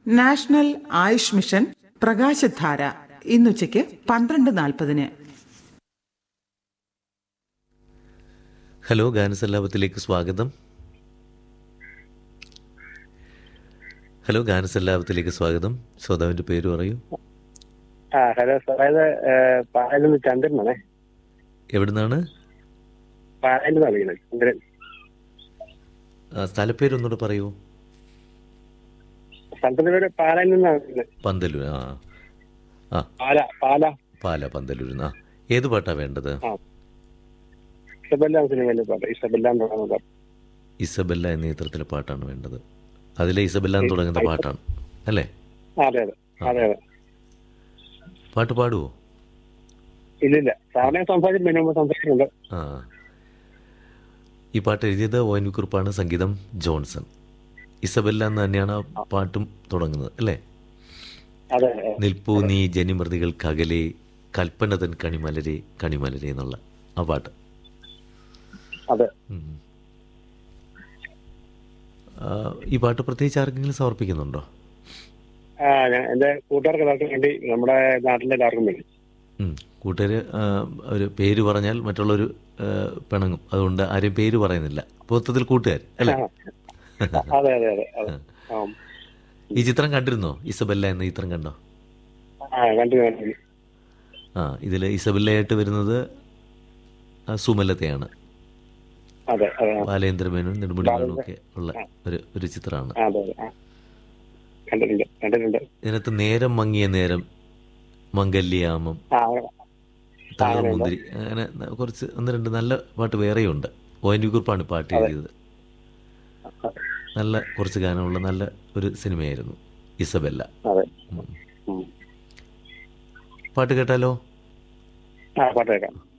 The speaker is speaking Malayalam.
നാഷണൽ ആയുഷ് മിഷൻ പ്രകാശധാര ഇന്നുച്ചയ്ക്ക് പന്ത്രണ്ട് നാൽപ്പതിന് ഹലോ ഗാനസല്ലാപത്തിലേക്ക് സ്വാഗതം ഹലോ ഗാനസല്ലാപത്തിലേക്ക് സ്വാഗതം ശ്രോതാവിന്റെ പേര് പറയൂ ആ ഹലോ സാറേ പായലിൽ നിന്ന് ചന്ദ്രനാണേ എവിടുന്നാണ് പായലിൽ നിന്നാണ് വിളിക്കുന്നത് ചന്ദ്രൻ ആ, സ്ഥലപ്പേരൊന്നുകൂടെ പറയൂ സ്ഥലത്തിന്റെ പേര് പാലയിൽ നിന്നാണ് വിളിക്കുന്നത് പന്തലൂർ ആ ആ പാല പാല പാല പന്തലൂർ ആ ഏത് പാട്ടാ വേണ്ടത് ഇസബെല്ലാം സിനിമയിലെ പാട്ട് ഇസബെല്ലാം തുടങ്ങുന്ന പാട്ട് ഇസബെല്ല എന്ന ചിത്രത്തിലെ പാട്ടാണ് വേണ്ടത് അതിലെ ഇസബെല്ല എന്ന് തുടങ്ങുന്ന പാട്ടാണ് അല്ലേ ആ, അതെ അതെ അതെ അതെ പാട്ട് പാടുവോ ഇല്ലില്ല സാറിനെ സംസാരിച്ചു മുന്നേ മുമ്പ് സംസാരിച്ചിട്ടുണ്ട് ആ ഈ പാട്ട് എഴുതിയത് ഒ എൻ വി കുറുപ്പാണ് സംഗീതം ജോൺസൺ ഇസബെല്ല എന്ന് തന്നെയാണ് ആ പാട്ടും തുടങ്ങുന്നത് അല്ലേ അതെ അതെ. നിൽപ്പൂ നീ ജനിമൃതികൾക്കകലെ കൽപ്പന തൻ കണിമലരെ കണിമലരെ എന്നുള്ള ആ പാട്ട് അതെ ഉം. ആ, ഈ പാട്ട് പ്രത്യേകിച്ച് ആർക്കെങ്കിലും സമർപ്പിക്കുന്നുണ്ടോ ആ ഞാൻ എന്റെ കൂട്ടുകാർക്ക് എല്ലാവർക്കും വേണ്ടി നമ്മുടെ നാട്ടിലെ എല്ലാവർക്കും വേണ്ടി ഉം. കൂട്ടുകാര് ആ, ഒരു പേര് പറഞ്ഞാൽ മറ്റുള്ളവർ പിണങ്ങും അതുകൊണ്ട് ആരെയും പേര് പറയുന്നില്ല മൊത്തത്തിൽ കൂട്ടുകാർ അല്ലേ ആ. അതെ അതെ അതെ അതെ ആ ഈ ചിത്രം കണ്ടിരുന്നോ ഇസബെല്ല എന്ന ചിത്രം കണ്ടോ ആ കണ്ടു കണ്ടു ആ ഇതിൽ ഇസബെല്ലയായിട്ട് വരുന്നത് ആ, സുമലതയാണ് അതെ അതെ ആ. ബാലേന്ദ്രമേനും നെടുമുടികളും ഒക്കെ ഉള്ള ഒരു ഒരു ചിത്രമാണ് ആ, അതെ അതെ ആ. കണ്ടിട്ടുണ്ട് കണ്ടിട്ടുണ്ട് ഇതിനകത്ത് നേരം മങ്ങിയ നേരം മംഗല്യാമം ആ താളം മുന്തിരി അങ്ങനെ ന- കുറച്ച് ഒന്ന് രണ്ട് നല്ല പാട്ട് വേറെയുണ്ട് ഒ എൻ വി കുറിപ്പാണ് പാട്ട് എഴുതിയത് നല്ല കുറച്ച് ഗാനമുള്ള നല്ല ഒരു സിനിമയായിരുന്നു ഇസബെല്ല അതെ ഉം. ഉം. പാട്ട് കേട്ടാലോ ആ പാട്ട് കേൾക്കാം